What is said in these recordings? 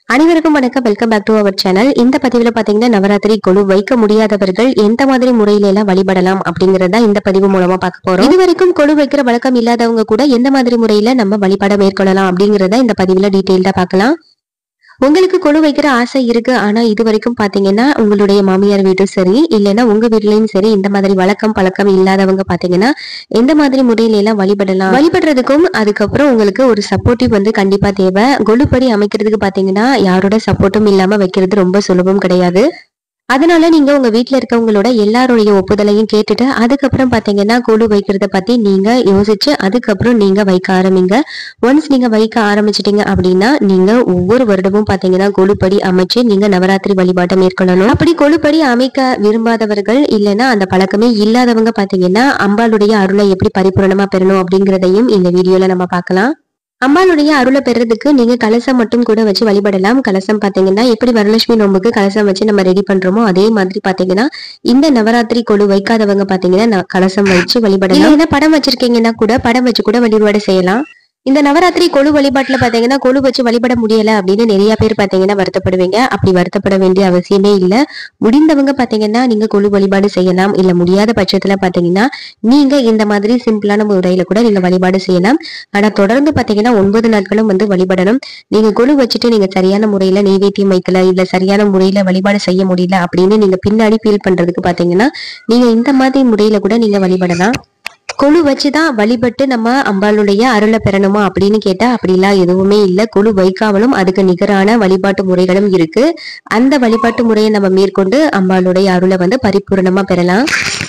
அனைவருக்கும் வணக்கம் welcome back to our channel இந்த பதிவுல பாத்தீங்கன்னா நவராத்திரி கொலு வைக்க முடியாதவர்கள் எந்த மாதிரி முறையில எல்லாம் வழிபடலாம் அப்படிங்கறத இந்த பதிவு மூலமா பார்க்க போறோம் இது வரைக்கும் கொலு வைக்கிற வழக்கம் இல்லாதவங்க கூட எந்த மாதிரி முறையில நம்ம வழிபாட மேற்கொள்ளலாம் அப்படிங்கறத இந்த பதிவுல டீட்டெயில்டா பார்க்கலாம் உங்களுக்கு கொலு வைக்கிற ஆசை இருக்கு ஆனா இது வரைக்கும் பாத்தீங்கன்னா உங்களுடைய மாமியார் வீடும் சரி இல்லைன்னா உங்க வீட்லயும் சரி இந்த மாதிரி வழக்கம் பழக்கம் இல்லாதவங்க பாத்தீங்கன்னா எந்த மாதிரி முறையில எல்லாம் வழிபடலாம் வழிபடுறதுக்கும் அதுக்கப்புறம் உங்களுக்கு ஒரு சப்போர்ட்டிவ் வந்து கண்டிப்பா தேவை கொலுப்படி அமைக்கிறதுக்கு பாத்தீங்கன்னா யாரோட சப்போர்ட்டும் இல்லாம வைக்கிறது ரொம்ப சுலபம் கிடையாது அதனால நீங்க உங்க வீட்ல இருக்கவங்களோட எல்லாருடைய ஒப்புதலையும் கேட்டுட்டு அதுக்கப்புறம் பாத்தீங்கன்னா கொலு வைக்கிறத பத்தி நீங்க யோசிச்சு அதுக்கப்புறம் நீங்க வைக்க ஆரம்பிங்க ஒன்ஸ் நீங்க வைக்க ஆரம்பிச்சிட்டீங்க அப்படின்னா நீங்க ஒவ்வொரு வருடமும் பாத்தீங்கன்னா கொலுப்படி அமைச்சு நீங்க நவராத்திரி வழிபாட்டை மேற்கொள்ளணும் அப்படி கொலுப்படி அமைக்க விரும்பாதவர்கள் இல்லைன்னா அந்த பழக்கமே இல்லாதவங்க பாத்தீங்கன்னா அம்பாளுடைய அருளை எப்படி பரிபூரணமா பெறணும் அப்படிங்கறதையும் இந்த வீடியோல நம்ம பார்க்கலாம் அம்பாளுடைய அருளை பெறதுக்கு நீங்க கலசம் மட்டும் கூட வச்சு வழிபடலாம் கலசம் பாத்தீங்கன்னா எப்படி வரலட்சுமி நோம்புக்கு கலசம் வச்சு நம்ம ரெடி பண்றோமோ அதே மாதிரி பாத்தீங்கன்னா இந்த நவராத்திரி கொலு வைக்காதவங்க பாத்தீங்கன்னா ந- கலசம் வச்சு வழிபடலாம் இல்லைன்னா படம் வச்சிருக்கீங்கன்னா கூட படம் வச்சு கூட வழிபாடு செய்யலாம் இந்த நவராத்திரி கொலு வழிபாட்டுல பாத்தீங்கன்னா கொலு வச்சு வழிபட முடியல அப்படின்னு நிறைய பேர் பாத்தீங்கன்னா வருத்தப்படுவீங்க அப்படி வருத்தப்பட வேண்டிய அவசியமே இல்ல முடிந்தவங்க பாத்தீங்கன்னா நீங்க கொலு வழிபாடு செய்யலாம் இல்ல முடியாத பட்சத்துல பாத்தீங்கன்னா நீங்க இந்த மாதிரி சிம்பிளான முறையில கூட நீங்க வழிபாடு செய்யலாம் ஆனா தொடர்ந்து பாத்தீங்கன்னா ஒன்பது நாட்களும் வந்து வழிபடணும் நீங்க கொலு வச்சுட்டு நீங்க சரியான முறையில நெய்வேத்தியம் வைக்கல இல்ல சரியான முறையில வழிபாடு செய்ய முடியல அப்படின்னு நீங்க பின்னாடி ஃபீல் பண்றதுக்கு பாத்தீங்கன்னா நீங்க இந்த மாதிரி முறையில கூட நீங்க வழிபடலாம் கொலு வச்சுதான் வழிபட்டு நம்ம அம்பாளுடைய அருளை பெறணுமா அப்படின்னு கேட்டா அப்படிலாம் எதுவுமே இல்ல கொலு வைக்காமலும் அதுக்கு நிகரான வழிபாட்டு முறைகளும் இருக்கு அந்த வழிபாட்டு முறையை நம்ம மேற்கொண்டு அம்பாளுடைய அருளை வந்து பரிபூரணமா பெறலாம்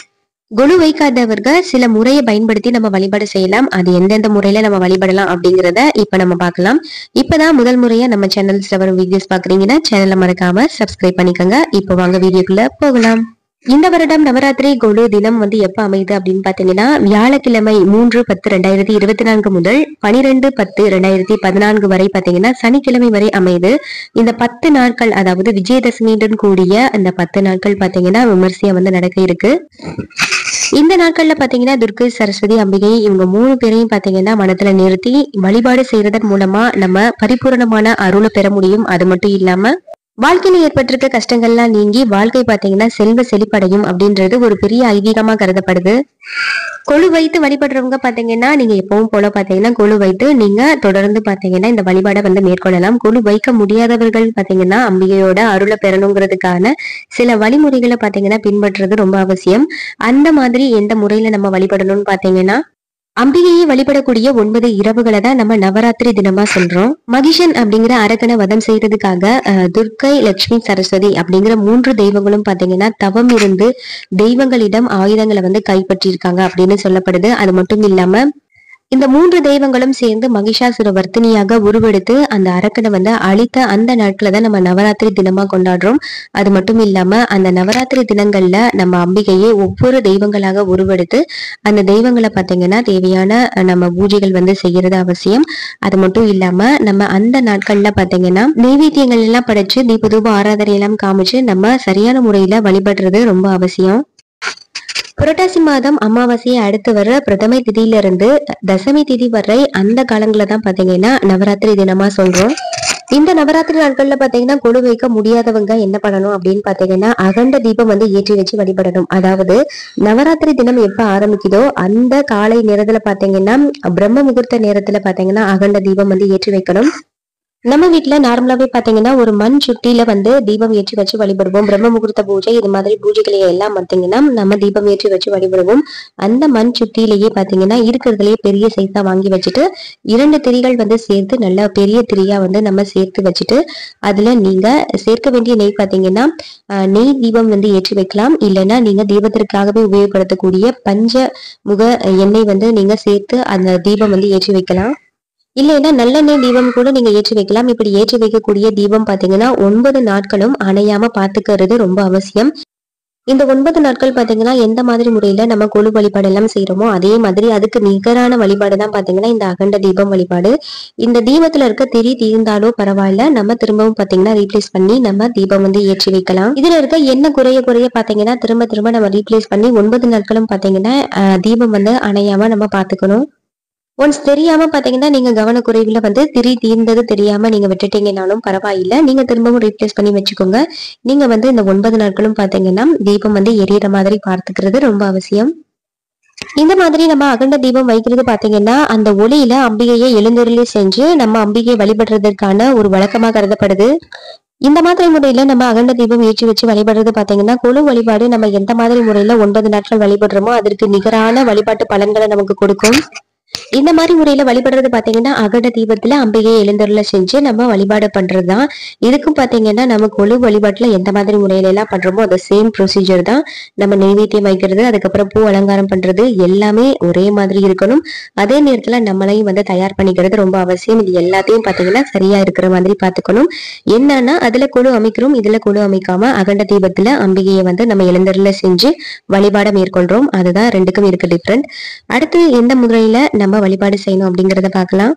கொலு வைக்காதவர்கள் சில முறையை பயன்படுத்தி நம்ம வழிபாடு செய்யலாம் அது எந்தெந்த முறையில நம்ம வழிபடலாம் அப்படிங்கறத இப்ப நம்ம பார்க்கலாம் இப்பதான் முதல் முறையா நம்ம சேனல்ஸ்ல வரும் வீடியோஸ் பாக்குறீங்கன்னா சேனலை மறக்காம சப்ஸ்கிரைப் பண்ணிக்கோங்க இப்போ வாங்க வீடியோக்குள்ள போகலாம் இந்த வருடம் நவராத்திரி கொலு தினம் வந்து எப்ப அமையுது அப்படின்னு பாத்தீங்கன்னா வியாழக்கிழமை மூன்று பத்து ரெண்டாயிரத்தி இருபத்தி நான்கு முதல் பனிரெண்டு பத்து ரெண்டாயிரத்தி பதினான்கு வரை பாத்தீங்கன்னா சனிக்கிழமை வரை அமையுது இந்த பத்து நாட்கள் அதாவது விஜயதசமியுடன் கூடிய இந்த பத்து நாட்கள் பாத்தீங்கன்னா விமர்சையா வந்து நடக்க இருக்கு இந்த நாட்கள்ல பாத்தீங்கன்னா துர்க்கை சரஸ்வதி அம்பிகை இவங்க மூணு பேரையும் பாத்தீங்கன்னா மனத்துல நிறுத்தி வழிபாடு செய்யறதன் மூலமா நம்ம பரிபூரணமான அருளை பெற முடியும் அது மட்டும் இல்லாம வாழ்க்கையில ஏற்பட்டிருக்க கஷ்டங்கள்லாம் நீங்கி வாழ்க்கை பாத்தீங்கன்னா செல்வ செழிப்படையும் அப்படின்றது ஒரு பெரிய ஐதீகமா கருதப்படுது கொழு வைத்து வழிபடுறவங்க பாத்தீங்கன்னா நீங்க எப்பவும் போல பாத்தீங்கன்னா கொழு வைத்து நீங்க தொடர்ந்து பாத்தீங்கன்னா இந்த வழிபாடை வந்து மேற்கொள்ளலாம் கொழு வைக்க முடியாதவர்கள் பாத்தீங்கன்னா அம்பிகையோட அருளை பெறணுங்கிறதுக்கான சில வழிமுறைகளை பாத்தீங்கன்னா பின்பற்றுறது ரொம்ப அவசியம் அந்த மாதிரி எந்த முறையில நம்ம வழிபடணும்னு பாத்தீங்கன்னா அம்பிகையை வழிபடக்கூடிய ஒன்பது இரவுகளை தான் நம்ம நவராத்திரி தினமா சொல்றோம் மகிஷன் அப்படிங்கிற அரக்கனை வதம் செய்யறதுக்காக அஹ், துர்க்கை லட்சுமி சரஸ்வதி அப்படிங்கிற மூன்று தெய்வங்களும் பாத்தீங்கன்னா தவம் இருந்து தெய்வங்களிடம் ஆயுதங்களை வந்து கைப்பற்றியிருக்காங்க அப்படின்னு சொல்லப்படுது அது மட்டும் இல்லாம இந்த மூன்று தெய்வங்களும் சேர்ந்து மகிஷாசுர வர்த்தினியாக உருவெடுத்து அந்த அரக்கனை வந்து அழித்த அந்த நாட்களை தான் நம்ம நவராத்திரி தினமா கொண்டாடுறோம் அது மட்டும் இல்லாம அந்த நவராத்திரி தினங்கள்ல நம்ம அம்பிகையை ஒவ்வொரு தெய்வங்களாக உருவெடுத்து அந்த தெய்வங்களை பார்த்தீங்கன்னா தேவையான அஹ், நம்ம பூஜைகள் வந்து செய்யறது அவசியம் அது மட்டும் இல்லாம நம்ம அந்த நாட்கள்ல பார்த்தீங்கன்னா நெய்வேத்தியங்கள் எல்லாம் படைச்சு தீப தூப ஆராதனை எல்லாம் காமிச்சு நம்ம சரியான முறையில வழிபடுறது ரொம்ப அவசியம் புரட்டாசி மாதம் அமாவாசையை அடுத்து வர பிரதமை திதியில இருந்து தசமி திதி வரை அந்த காலங்கள தான் பாத்தீங்கன்னா நவராத்திரி தினமா சொல்றோம் இந்த நவராத்திரி நாட்கள்ல பாத்தீங்கன்னா கொடு வைக்க முடியாதவங்க என்ன பண்ணணும் அப்படின்னு பாத்தீங்கன்னா அகண்ட தீபம் வந்து ஏற்றி வச்சு வழிபடணும் அதாவது நவராத்திரி தினம் எப்ப ஆரம்பிக்குதோ அந்த காலை நேரத்துல பாத்தீங்கன்னா பிரம்ம முகூர்த்த நேரத்துல பாத்தீங்கன்னா அகண்ட தீபம் வந்து ஏற்றி வைக்கணும் நம்ம வீட்ல நார்மலாவே பாத்தீங்கன்னா ஒரு மண் சுட்டியில வந்து தீபம் ஏற்றி வச்சு வழிபடுவோம் பிரம்ம முகூர்த்த பூஜை இது மாதிரி பூஜைகளை எல்லாம் பாத்தீங்கன்னா நம்ம தீபம் ஏற்றி வச்சு வழிபடுவோம் அந்த மண் சுட்டியிலேயே பாத்தீங்கன்னா இருக்கிறதுலயே பெரிய சைஸா வாங்கி வச்சுட்டு இரண்டு திரிகள் வந்து சேர்த்து நல்ல பெரிய திரியா வந்து நம்ம சேர்த்து வச்சுட்டு அதுல நீங்க சேர்க்க வேண்டிய நெய் பாத்தீங்கன்னா அஹ், நெய் தீபம் வந்து ஏற்றி வைக்கலாம் இல்லைன்னா நீங்க தீபத்திற்காகவே உபயோகப்படுத்தக்கூடிய பஞ்ச முக எண்ணெய் வந்து நீங்க சேர்த்து அந்த தீபம் வந்து ஏற்றி வைக்கலாம் இல்லைன்னா நல்லெண்ணெய் தீபம் கூட நீங்க ஏற்றி வைக்கலாம் இப்படி ஏற்றி வைக்கக்கூடிய தீபம் பாத்தீங்கன்னா ஒன்பது நாட்களும் அணையாம பாத்துக்கிறது ரொம்ப அவசியம் இந்த ஒன்பது நாட்கள் பாத்தீங்கன்னா எந்த மாதிரி முறையில நம்ம கொழு வழிபாடு எல்லாம் செய்யறோமோ அதே மாதிரி அதுக்கு நிகரான வழிபாடு தான் பாத்தீங்கன்னா இந்த அகண்ட தீபம் வழிபாடு இந்த தீபத்துல இருக்க திரி தீர்ந்தாலோ பரவாயில்ல நம்ம திரும்பவும் பாத்தீங்கன்னா ரீப்ளேஸ் பண்ணி நம்ம தீபம் வந்து ஏற்றி வைக்கலாம் இதுல இருக்க என்ன குறைய குறைய பாத்தீங்கன்னா திரும்ப திரும்ப நம்ம ரீப்ளேஸ் பண்ணி ஒன்பது நாட்களும் பாத்தீங்கன்னா அஹ், தீபம் வந்து அணையாம நம்ம பாத்துக்கணும் ஒன்ஸ் தெரியாம பாத்தீங்கன்னா நீங்க கவனக்குறைவுல வந்து திரி தீர்ந்தது தெரியாம நீங்க விட்டுட்டீங்கனாலும் பரவாயில்ல நீங்க திரும்பவும் ரீப்ளேஸ் பண்ணி வச்சுக்கோங்க நீங்க வந்து இந்த ஒன்பது நாட்களும் பாத்தீங்கன்னா தீபம் வந்து எரியற மாதிரி பார்த்துக்கிறது ரொம்ப அவசியம் இந்த மாதிரி நம்ம அகண்ட தீபம் வைக்கிறது பாத்தீங்கன்னா அந்த ஒளியில அம்பிகையை எழுந்தருளி செஞ்சு நம்ம அம்பிகையை வழிபடுறதற்கான ஒரு வழக்கமா கருதப்படுது இந்த மாதிரி முறையில நம்ம அகண்ட தீபம் ஏற்றி வச்சு வழிபடுறது பாத்தீங்கன்னா குழு வழிபாடு நம்ம எந்த மாதிரி முறையில ஒன்பது நாட்கள் வழிபடுறோமோ அதற்கு நிகரான வழிபாட்டு பலன்களை நமக்கு கொடுக்கும் இந்த மாதிரி முறையில வழிபடுறது பாத்தீங்கன்னா அகண்ட தீபத்துல அம்பிகையை எழுந்தருள செஞ்சு நம்ம வழிபாடு பண்றதுதான் இதுக்கும் பாத்தீங்கன்னா நம்ம கொழு வழிபாட்டுல எந்த மாதிரி முறையில எல்லாம் பண்றோமோ அது சேம் ப்ரொசீஜர் தான் நம்ம நெய்வேத்தியம் வைக்கிறது அதுக்கப்புறம் பூ அலங்காரம் பண்றது எல்லாமே ஒரே மாதிரி இருக்கணும் அதே நேரத்துல நம்மளையும் வந்து தயார் பண்ணிக்கிறது ரொம்ப அவசியம் இது எல்லாத்தையும் பாத்தீங்கன்னா சரியா இருக்கிற மாதிரி பாத்துக்கணும் என்னன்னா அதுல குழு அமைக்கிறோம் இதுல குழு அமைக்காம அகண்ட தீபத்துல அம்பிகையை வந்து நம்ம எழுந்தருள செஞ்சு வழிபாட மேற்கொள்றோம் அதுதான் ரெண்டுக்கும் இருக்கு டிஃப்ரெண்ட் அடுத்து எந்த முறையில நம்ம வழிபாடு செய்யணும் அப்படிங்கறத பார்க்கலாம்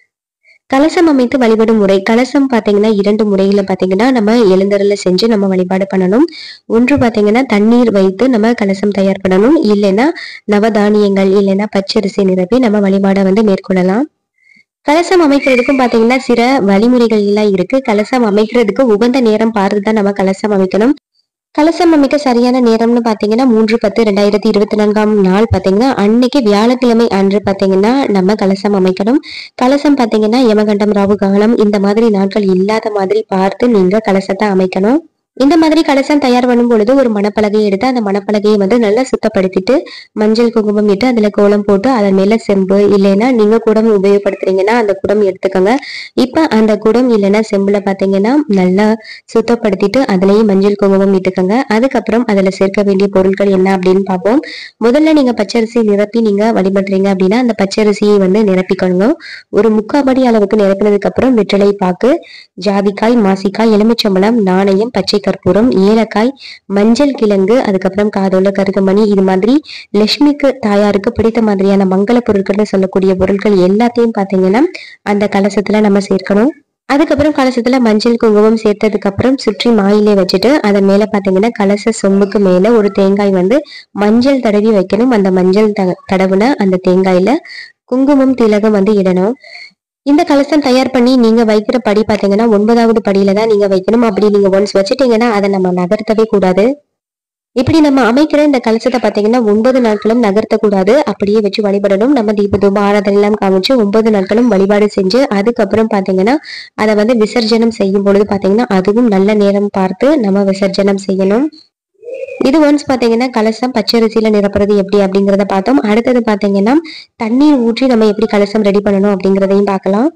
கலசம் அமைத்து வழிபடும் முறை கலசம் பாத்தீங்கன்னா இரண்டு முறையில பாத்தீங்கன்னா நம்ம எழுந்தருள செஞ்சு நம்ம வழிபாடு பண்ணணும் ஒன்று பாத்தீங்கன்னா தண்ணீர் வைத்து நம்ம கலசம் தயார் பண்ணணும் இல்லைன்னா நவதானியங்கள் இல்லைன்னா பச்சரிசி நிரப்பி நம்ம வழிபாடை வந்து மேற்கொள்ளலாம் கலசம் அமைக்கிறதுக்கும் பாத்தீங்கன்னா சில வழிமுறைகள் எல்லாம் இருக்கு கலசம் அமைக்கிறதுக்கு உகந்த நேரம் பார்த்து தான் நம்ம கலசம் அமைக்கணும் கலசம் அமைக்க சரியான நேரம்னு பாத்தீங்கன்னா மூன்று பத்து ரெண்டாயிரத்தி இருபத்தி நான்காம் நாள் பாத்தீங்கன்னா அன்னைக்கு வியாழக்கிழமை அன்று பாத்தீங்கன்னா நம்ம கலசம் அமைக்கணும் கலசம் பாத்தீங்கன்னா யமகண்டம் ராகு காலம் இந்த மாதிரி நாட்கள் இல்லாத மாதிரி பார்த்து நீங்க கலசத்தை அமைக்கணும் இந்த மாதிரி கலசம் தயார் பண்ணும் பொழுது ஒரு மணப்பலகையை எடுத்து அந்த மணப்பலகையை வந்து நல்லா சுத்தப்படுத்திட்டு மஞ்சள் குங்குமம் இட்டு அதுல கோலம் போட்டு அதன் மேல செம்பு இல்லைன்னா நீங்க குடம் உபயோகப்படுத்துறீங்கன்னா அந்த குடம் எடுத்துக்கோங்க இப்ப அந்த குடம் இல்லைன்னா செம்புல பாத்தீங்கன்னா நல்லா சுத்தப்படுத்திட்டு அதுலயும் மஞ்சள் குங்குமம் இட்டுக்கோங்க அதுக்கப்புறம் அதுல சேர்க்க வேண்டிய பொருட்கள் என்ன அப்படின்னு பார்ப்போம் முதல்ல நீங்க பச்சரிசி நிரப்பி நீங்க வழிபடுறீங்க அப்படின்னா அந்த பச்சரிசியை வந்து நிரப்பிக்கணும் ஒரு முக்காபடி அளவுக்கு நிரப்பினதுக்கு அப்புறம் வெற்றிலை பாக்கு ஜாதிக்காய் மாசிக்காய் எலுமிச்சம்பழம் நாணயம் பச்சை கற்பூரம் ஏலக்காய் மஞ்சள் கிழங்கு அதுக்கப்புறம் காதோல கருகமணி இது மாதிரி லட்சுமிக்கு தாயாருக்கு பிடித்த மாதிரியான மங்கள பொருட்கள்னு சொல்லக்கூடிய பொருட்கள் எல்லாத்தையும் பாத்தீங்கன்னா அந்த கலசத்துல நம்ம சேர்க்கணும் அதுக்கப்புறம் கலசத்துல மஞ்சள் குங்குமம் சேர்த்ததுக்கு அப்புறம் சுற்றி மாயிலே வச்சுட்டு அதன் மேல பாத்தீங்கன்னா கலச சொம்புக்கு மேல ஒரு தேங்காய் வந்து மஞ்சள் தடவி வைக்கணும் அந்த மஞ்சள் த- தடவுன அந்த தேங்காயில குங்குமம் திலகம் வந்து இடணும் இந்த கலசம் தயார் பண்ணி நீங்க வைக்கிற படி பாத்தீங்கன்னா ஒன்பதாவது படியில தான் நீங்க வைக்கணும் அப்படி நீங்க ஒன்ஸ் வச்சுட்டீங்கன்னா அதை நம்ம நகர்த்தவே கூடாது இப்படி நம்ம அமைக்கிற இந்த கலசத்தை பாத்தீங்கன்னா ஒன்பது நாட்களும் நகர்த்தக்கூடாது அப்படியே வச்சு வழிபடணும் நம்ம தீப தூப ஆராதனை எல்லாம் காமிச்சு ஒன்பது நாட்களும் வழிபாடு செஞ்சு அதுக்கப்புறம் பாத்தீங்கன்னா அதை வந்து விசர்ஜனம் செய்யும் பொழுது பாத்தீங்கன்னா அதுவும் நல்ல நேரம் பார்த்து நம்ம விசர்ஜனம் செய்யணும் இது ஒன்ஸ் பாத்தீங்கன்னா கலசம் பச்சரிசியில நிரப்புறது எப்படி அப்படிங்கறத பார்த்தோம் அடுத்தது பாத்தீங்கன்னா தண்ணீர் ஊற்றி நம்ம எப்படி கலசம் ரெடி பண்ணணும் அப்படிங்கறதையும் பார்க்கலாம்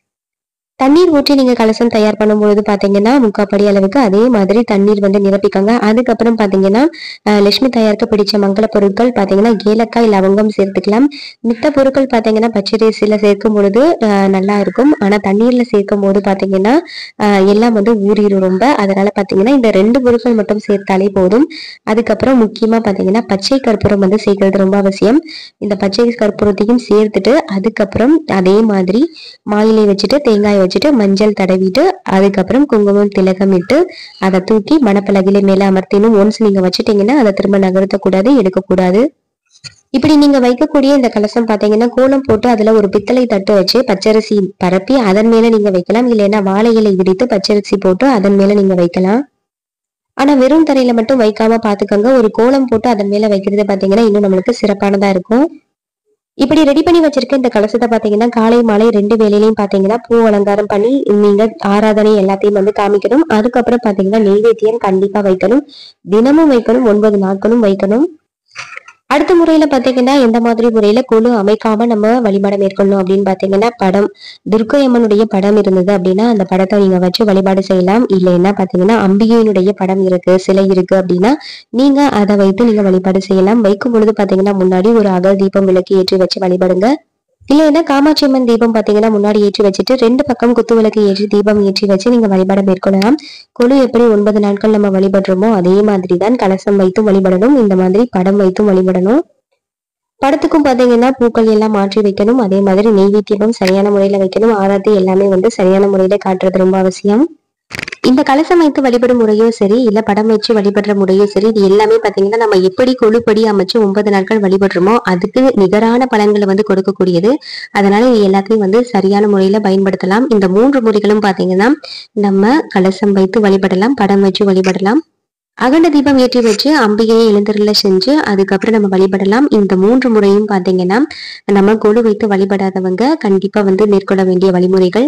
தண்ணீர் ஊற்றி நீங்க கலசம் தயார் பண்ணும்பொழுது பாத்தீங்கன்னா முக்காப்படி அளவுக்கு அதே மாதிரி தண்ணீர் வந்து நிரப்பிக்கோங்க அதுக்கப்புறம் பாத்தீங்கன்னா அஹ், லட்சுமி தயாருக்கு பிடிச்ச மங்கள பொருட்கள் பாத்தீங்கன்னா ஏலக்காய் லவங்கம் சேர்த்துக்கலாம் மித்த பொருட்கள் பாத்தீங்கன்னா பச்சரிசியில சேர்க்கும் பொழுது அஹ், நல்லா இருக்கும் ஆனா தண்ணீர்ல சேர்க்கும் போது பாத்தீங்கன்னா அஹ், எல்லாம் வந்து ஊறிடும் ரொம்ப அதனால பாத்தீங்கன்னா இந்த ரெண்டு பொருட்கள் மட்டும் சேர்த்தாலே போதும் அதுக்கப்புறம் முக்கியமா பாத்தீங்கன்னா பச்சை கற்பூரம் வந்து சேர்க்கறது ரொம்ப அவசியம் இந்த பச்சை கற்பூரத்தையும் சேர்த்துட்டு அதுக்கப்புறம் அதே மாதிரி மாயிலை வச்சுட்டு தேங்காய் வச்சுட்டு மஞ்சள் தடவிட்டு அதுக்கப்புறம் குங்குமம் திலகம் இட்டு அதை தூக்கி மணப்பலகையில மேல அமர்த்தினும் ஒன்ஸ் நீங்க வச்சுட்டீங்கன்னா அதை திரும்ப நகர்த்தக்கூடாது எடுக்கக்கூடாது இப்படி நீங்க வைக்கக்கூடிய இந்த கலசம் பாத்தீங்கன்னா கோலம் போட்டு அதுல ஒரு பித்தளை தட்டு வச்சு பச்சரிசி பரப்பி அதன் மேல நீங்க வைக்கலாம் இல்லைன்னா வாழை இலை விரித்து பச்சரிசி போட்டு அதன் மேல நீங்க வைக்கலாம் ஆனா வெறும் தரையில மட்டும் வைக்காம பாத்துக்கோங்க ஒரு கோலம் போட்டு அதன் மேல வைக்கிறது பாத்தீங்கன்னா இன்னும் நம்மளுக்கு சிறப்பானதா இருக்கும் இப்படி ரெடி பண்ணி வச்சிருக்க இந்த கலசத்தை பாத்தீங்கன்னா காலை மாலை ரெண்டு வேலையிலையும் பாத்தீங்கன்னா பூ அலங்காரம் பண்ணி நீங்க ஆராதனை எல்லாத்தையும் வந்து காமிக்கணும் அதுக்கப்புறம் பாத்தீங்கன்னா நெய்வேத்தியம் கண்டிப்பா வைக்கணும் தினமும் வைக்கணும் ஒன்பது நாட்களும் வைக்கணும் அடுத்த முறையில பாத்தீங்கன்னா எந்த மாதிரி முறையில குழு அமைக்காம நம்ம வழிபாட மேற்கொள்ளணும் அப்படின்னு பாத்தீங்கன்னா படம் துர்க்கை அம்மனுடைய படம் இருந்தது அப்படின்னா அந்த படத்தை நீங்க வச்சு வழிபாடு செய்யலாம் இல்லைன்னா பாத்தீங்கன்னா அம்பிகையினுடைய படம் இருக்கு சிலை இருக்கு அப்படின்னா நீங்க அதை வைத்து நீங்க வழிபாடு செய்யலாம் வைக்கும் பொழுது பாத்தீங்கன்னா முன்னாடி ஒரு அகல் தீபம் விளக்கு ஏற்றி வச்சு வழிபடுங்க இல்லைன்னா காமாட்சி அம்மன் தீபம் பாத்தீங்கன்னா முன்னாடி ஏற்றி வச்சுட்டு ரெண்டு பக்கம் குத்து விளக்கு ஏற்றி தீபம் ஏற்றி வச்சு நீங்க வழிபாட மேற்கொள்ளலாம் கொலு எப்படி ஒன்பது நாட்கள் நம்ம வழிபடுறோமோ அதே மாதிரி தான் கலசம் வைத்தும் வழிபடணும் இந்த மாதிரி படம் வைத்தும் வழிபடணும் படத்துக்கும் பாத்தீங்கன்னா பூக்கள் எல்லாம் மாற்றி வைக்கணும் அதே மாதிரி நெய்வேத்தியமும் சரியான முறையில வைக்கணும் ஆராத்தி எல்லாமே வந்து சரியான முறையில காட்டுறது ரொம்ப அவசியம் இந்த கலசம் வைத்து வழிபடும் முறையும் சரி இல்ல படம் வச்சு வழிபடுற முறையும் சரி இது எல்லாமே பாத்தீங்கன்னா நம்ம எப்படி கொழுப்படி அமைச்சு ஒன்பது நாட்கள் வழிபடுறோமோ அதுக்கு நிகரான பலன்களை வந்து கொடுக்கக்கூடியது அதனால இது எல்லாத்தையும் வந்து சரியான முறையில பயன்படுத்தலாம் இந்த மூன்று முறைகளும் பாத்தீங்கன்னா நம்ம கலசம் வைத்து வழிபடலாம் படம் வச்சு வழிபடலாம் அகண்ட தீபம் ஏற்றி வச்சு அம்பிகையை எழுந்தருள செஞ்சு அதுக்கப்புறம் நம்ம வழிபடலாம் இந்த மூன்று முறையும் பாத்தீங்கன்னா நம்ம கொழு வைத்து வழிபடாதவங்க கண்டிப்பா வந்து மேற்கொள்ள வேண்டிய வழிமுறைகள்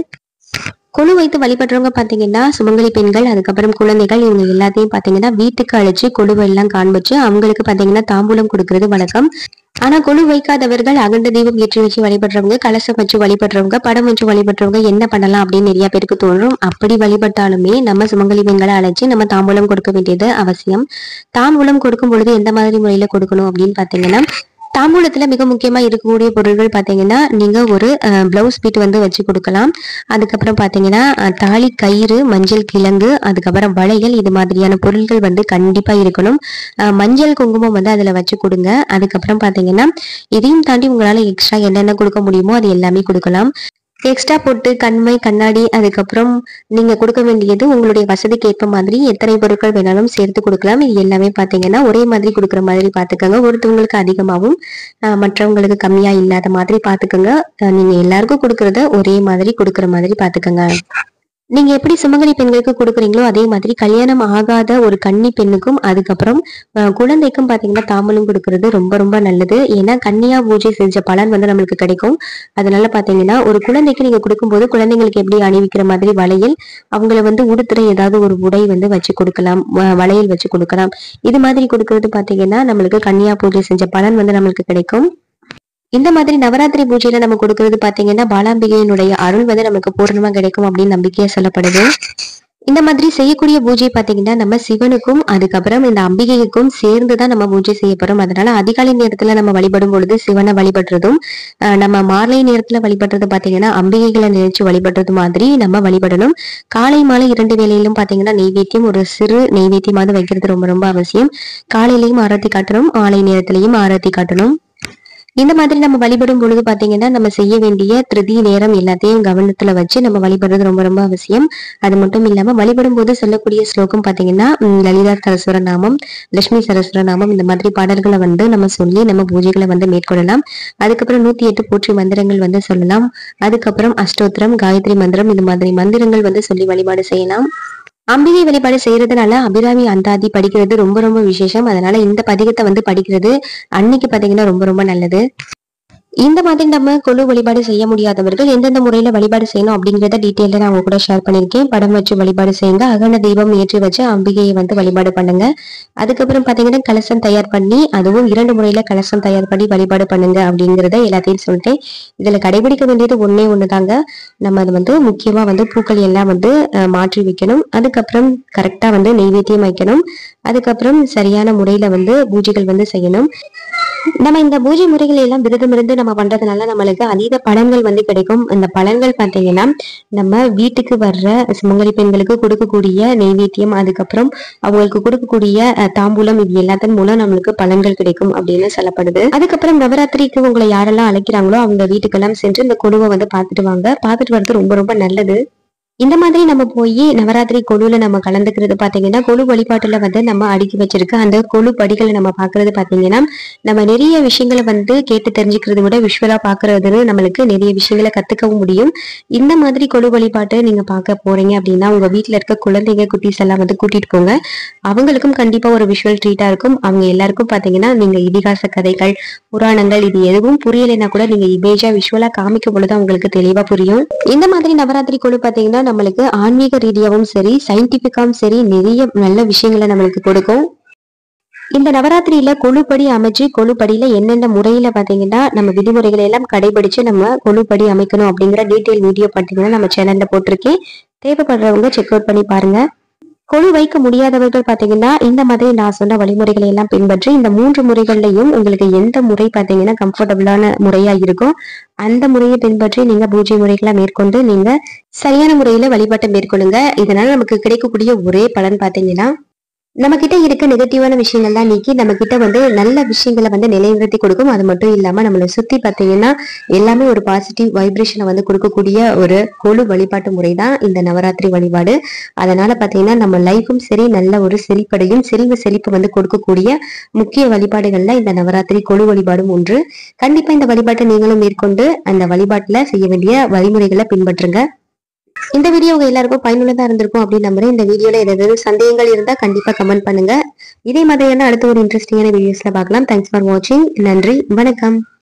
கொழு வைத்து வழிபடுறவங்க பாத்தீங்கன்னா சுமங்கலி பெண்கள் அதுக்கப்புறம் குழந்தைகள் இவங்க எல்லாத்தையும் பாத்தீங்கன்னா வீட்டுக்கு அழைச்சு கொழுவை எல்லாம் காண்பிச்சு அவங்களுக்கு பாத்தீங்கன்னா தாம்பூலம் கொடுக்கறது வழக்கம் ஆனா கொழு வைக்காதவர்கள் அகண்ட தீபம் ஏற்றி வச்சு வழிபடுறவங்க கலசம் வச்சு வழிபடுறவங்க படம் வச்சு வழிபடுறவங்க என்ன பண்ணலாம் அப்படின்னு நிறைய பேருக்கு தோன்றும் அப்படி வழிபட்டாலுமே நம்ம சுமங்கலி பெண்களை அழைச்சு நம்ம தாம்பூலம் கொடுக்க வேண்டியது அவசியம் தாம்பூலம் கொடுக்கும் பொழுது எந்த மாதிரி முறையில கொடுக்கணும் அப்படின்னு பாத்தீங்கன்னா தாம்பூலத்துல மிக முக்கியமா இருக்கக்கூடிய பொருட்கள் பாத்தீங்கன்னா நீங்க ஒரு பிளவுஸ் பீட் வந்து வச்சு கொடுக்கலாம் அதுக்கப்புறம் பாத்தீங்கன்னா அஹ், தாலி கயிறு மஞ்சள் கிழங்கு அதுக்கப்புறம் வளையல் இது மாதிரியான பொருட்கள் வந்து கண்டிப்பா இருக்கணும் அஹ், மஞ்சள் குங்குமம் வந்து அதுல வச்சு கொடுங்க அதுக்கப்புறம் பாத்தீங்கன்னா இதையும் தாண்டி உங்களால எக்ஸ்ட்ரா என்னென்ன கொடுக்க முடியுமோ அது எல்லாமே கொடுக்கலாம் எக்ஸ்ட்ரா போட்டு கண்மை கண்ணாடி அதுக்கப்புறம் நீங்க கொடுக்க வேண்டியது உங்களுடைய வசதிக்கு ஏற்ப மாதிரி எத்தனை பொருட்கள் வேணாலும் சேர்த்து கொடுக்கலாம் இது எல்லாமே பாத்தீங்கன்னா ஒரே மாதிரி கொடுக்குற மாதிரி பாத்துக்கோங்க ஒருத்தவங்களுக்கு அதிகமாகவும் ஆஹ் மற்றவங்களுக்கு கம்மியா இல்லாத மாதிரி பாத்துக்கோங்க ஆஹ் நீங்க எல்லாருக்கும் கொடுக்கறத ஒரே மாதிரி கொடுக்குற மாதிரி பாத்துக்கோங்க நீங்க எப்படி சுமங்கலி பெண்களுக்கு கொடுக்குறீங்களோ அதே மாதிரி கல்யாணம் ஆகாத ஒரு கன்னி பெண்ணுக்கும் அதுக்கப்புறம் ஆஹ் குழந்தைக்கும் பாத்தீங்கன்னா தாம்பூலம் கொடுக்கறது ரொம்ப ரொம்ப நல்லது ஏன்னா கன்னியா பூஜை செஞ்ச பலன் வந்து நம்மளுக்கு கிடைக்கும் அதனால பாத்தீங்கன்னா ஒரு குழந்தைக்கு நீங்க கொடுக்கும்போது குழந்தைங்களுக்கு எப்படி அணிவிக்கிற மாதிரி வளையல் அவங்கள வந்து உடுத்துற ஏதாவது ஒரு உடை வந்து வச்சு கொடுக்கலாம் வ- வளையல் வச்சு கொடுக்கலாம் இது மாதிரி கொடுக்கறது பாத்தீங்கன்னா நம்மளுக்கு கன்னியா பூஜை செஞ்ச பலன் வந்து நம்மளுக்கு கிடைக்கும் இந்த மாதிரி நவராத்திரி பூஜையில நம்ம கொடுக்கறது பாத்தீங்கன்னா பாலாம்பிகையினுடைய அருள் வந்து நமக்கு பூர்ணமா கிடைக்கும் அப்படின்னு நம்பிக்கையா சொல்லப்படுது இந்த மாதிரி செய்யக்கூடிய பூஜை பாத்தீங்கன்னா நம்ம சிவனுக்கும் அதுக்கப்புறம் இந்த அம்பிகைக்கும் சேர்ந்து தான் நம்ம பூஜை செய்ய போறோம் அதனால அதிகாலை நேரத்துல நம்ம வழிபடும் பொழுது சிவனை வழிபடுறதும் ஆஹ் நம்ம மாலை நேரத்துல வழிபடுறது பாத்தீங்கன்னா அம்பிகைகளை நினைச்சு வழிபடுறது மாதிரி நம்ம வழிபடணும் காலை மாலை இரண்டு வேளையிலும் பாத்தீங்கன்னா நெய்வேத்தியம் ஒரு சிறு நெய்வேத்தியமாவது வைக்கிறது ரொம்ப ரொம்ப அவசியம் காலையிலயும் ஆரத்தி காட்டணும் மாலை நேரத்திலையும் ஆரத்தி காட்டணும் இந்த மாதிரி நம்ம வழிபடும் பொழுது பாத்தீங்கன்னா நம்ம செய்ய வேண்டிய திருதி நேரம் எல்லாத்தையும் கவனத்துல வச்சு நம்ம வழிபடுறது ரொம்ப ரொம்ப அவசியம் அது மட்டும் இல்லாம வழிபடும் போது சொல்லக்கூடிய ஸ்லோகம் பாத்தீங்கன்னா உம், லலிதா சரஸ்வர நாமம் லட்சுமி சரஸ்வர நாமம் இந்த மாதிரி பாடல்களை வந்து நம்ம சொல்லி நம்ம பூஜைகளை வந்து மேற்கொள்ளலாம் அதுக்கப்புறம் நூத்தி எட்டு போற்றி மந்திரங்கள் வந்து சொல்லலாம் அதுக்கப்புறம் அஷ்டோத்திரம் காயத்ரி மந்திரம் இந்த மாதிரி மந்திரங்கள் வந்து சொல்லி வழிபாடு செய்யலாம் அம்பிகை வழிபாடு செய்யறதுனால அபிராமி அந்தாதி படிக்கிறது ரொம்ப ரொம்ப விசேஷம் அதனால இந்த பதிகத்தை வந்து படிக்கிறது அன்னைக்கு பாத்தீங்கன்னா ரொம்ப ரொம்ப நல்லது இந்த மாதிரி நம்ம கொழு வழிபாடு செய்ய முடியாதவர்கள் எந்தெந்த முறையில வழிபாடு செய்யணும் அப்படிங்கறத டீட்டெயில நான் உங்க கூட ஷேர் பண்ணிருக்கேன் படம் வச்சு வழிபாடு செய்யுங்க அகன தீபம் ஏற்றி வச்சு அம்பிகையை வந்து வழிபாடு பண்ணுங்க அதுக்கப்புறம் பாத்தீங்கன்னா கலசம் தயார் பண்ணி அதுவும் இரண்டு முறையில கலசம் தயார் பண்ணி வழிபாடு பண்ணுங்க அப்படிங்கறத எல்லாத்தையும் சொல்லிட்டேன் இதுல கடைபிடிக்க வேண்டியது ஒண்ணே ஒண்ணுதாங்க நம்ம அது வந்து முக்கியமா வந்து பூக்கள் எல்லாம் வந்து அஹ், மாற்றி வைக்கணும் அதுக்கப்புறம் கரெக்டா வந்து நெய்வேத்தியம் வைக்கணும் அதுக்கப்புறம் சரியான முறையில வந்து பூஜைகள் வந்து செய்யணும் நம்ம இந்த பூஜை முறைகள் எல்லாம் விரதம் இருந்து நம்ம பண்றதுனால நம்மளுக்கு அதீத பலன்கள் வந்து கிடைக்கும் இந்த பலன்கள் பாத்தீங்கன்னா நம்ம வீட்டுக்கு வர்ற சுமங்கலி பெண்களுக்கு கொடுக்கக்கூடிய நெய்வேத்தியம் அதுக்கப்புறம் அவங்களுக்கு கொடுக்கக்கூடிய அஹ், தாம்பூலம் இது எல்லாத்தின் மூலம் நம்மளுக்கு பலன்கள் கிடைக்கும் அப்படின்னு சொல்லப்படுது அதுக்கப்புறம் நவராத்திரிக்கு உங்களை யாரெல்லாம் அழைக்கிறாங்களோ அவங்க வீட்டுக்கெல்லாம் சென்று இந்த கொழுவை வந்து பார்த்துட்டு வாங்க பார்த்துட்டு வர்றது ரொம்ப ரொம்ப நல்லது இந்த மாதிரி நம்ம போய் நவராத்திரி கொழுல நம்ம கலந்துக்கிறது பாத்தீங்கன்னா கொழு வழிபாட்டுல வந்து நம்ம அடுக்கி வச்சிருக்க அந்த கொழு படிகளை நம்ம பாக்குறது பாத்தீங்கன்னா நம்ம நிறைய விஷயங்களை வந்து கேட்டு தெரிஞ்சுக்கிறத விட விஷுவலா பாக்குறதுன்னு நம்மளுக்கு நிறைய விஷயங்களை கத்துக்கவும் முடியும் இந்த மாதிரி கொழு வழிபாட்டை நீங்க பார்க்க போறீங்க அப்படின்னா உங்க வீட்ல இருக்க குழந்தைங்க குட்டீஸ் எல்லாம் வந்து கூட்டிட்டு போங்க அவங்களுக்கும் கண்டிப்பா ஒரு விஷுவல் ட்ரீட்டா இருக்கும் அவங்க எல்லாருக்கும் பாத்தீங்கன்னா நீங்க இதிகாச கதைகள் புராணங்கள் இது எதுவும் புரியலைன்னா கூட நீங்க இமேஜா விஷுவலா காமிக்கும் பொழுது அவங்களுக்கு தெளிவா புரியும் இந்த மாதிரி நவராத்திரி குழு பாத்தீங்கன்னா நம்மளுக்கு ஆன்மீக ரீதியாவும் சரி சயின்டிபிக்காவும் சரி நிறைய நல்ல விஷயங்களை நம்மளுக்கு கொடுக்கும் இந்த நவராத்திரியில கொழுப்படி அமைச்சு கொழுப்படியில என்னென்ன முறையில பாத்தீங்கன்னா நம்ம விதிமுறைகளை எல்லாம் கடைபிடிச்சு நம்ம கொழுப்படி அமைக்கணும் அப்படிங்கிற டீட்டெயில் வீடியோ பாத்தீங்கன்னா நம்ம சேனல்ல போட்டிருக்கேன் தேவைப்படுறவங்க செக் அவுட் பண்ணி பாருங்க கொழு வைக்க முடியாதவர்கள் பாத்தீங்கன்னா இந்த மாதிரி நான் சொன்ன வழிமுறைகளை எல்லாம் பின்பற்றி இந்த மூன்று முறைகள்லையும் உங்களுக்கு எந்த முறை பாத்தீங்கன்னா கம்ஃபர்டபுளான முறையா இருக்கோ அந்த முறையை பின்பற்றி நீங்க பூஜை முறைகளை மேற்கொண்டு நீங்க சரியான முறையில வழிபாட்டை மேற்கொள்ளுங்க இதனால நமக்கு கிடைக்கக்கூடிய ஒரே பலன் பாத்தீங்கன்னா நம்ம கிட்ட இருக்க நெகட்டிவான விஷயங்கள்லாம் நீக்கி நம்ம கிட்ட வந்து நல்ல விஷயங்களை வந்து நிலைநிறுத்தி கொடுக்கும் அது மட்டும் இல்லாம நம்மளை சுத்தி பார்த்தீங்கன்னா எல்லாமே ஒரு பாசிட்டிவ் வைப்ரேஷனை வந்து கொடுக்கக்கூடிய ஒரு கொழு வழிபாட்டு முறை தான் இந்த நவராத்திரி வழிபாடு அதனால பார்த்தீங்கன்னா நம்ம லைஃபும் சரி நல்ல ஒரு செழிப்படையும் செல்வ செழிப்பு வந்து கொடுக்கக்கூடிய முக்கிய வழிபாடுகள்ல இந்த நவராத்திரி கொழு வழிபாடும் ஒன்று கண்டிப்பா இந்த வழிபாட்டை நீங்களும் மேற்கொண்டு அந்த வழிபாட்டுல செய்ய வேண்டிய வழிமுறைகளை பின்பற்றுங்க இந்த வீடியோ உங்க எல்லாருக்கும் பயனுள்ளதா இருந்திருக்கும் அப்படின்னு நம்புறேன் இந்த வீடியோல ஏதாவது சந்தேகங்கள் இருந்தா கண்டிப்பா கமெண்ட் பண்ணுங்க இதே மாதிரியான அடுத்த ஒரு இன்ட்ரெஸ்டிங்கான வீடியோஸ்ல பார்க்கலாம் தேங்க்ஸ் ஃபார் வாட்சிங் நன்றி வணக்கம்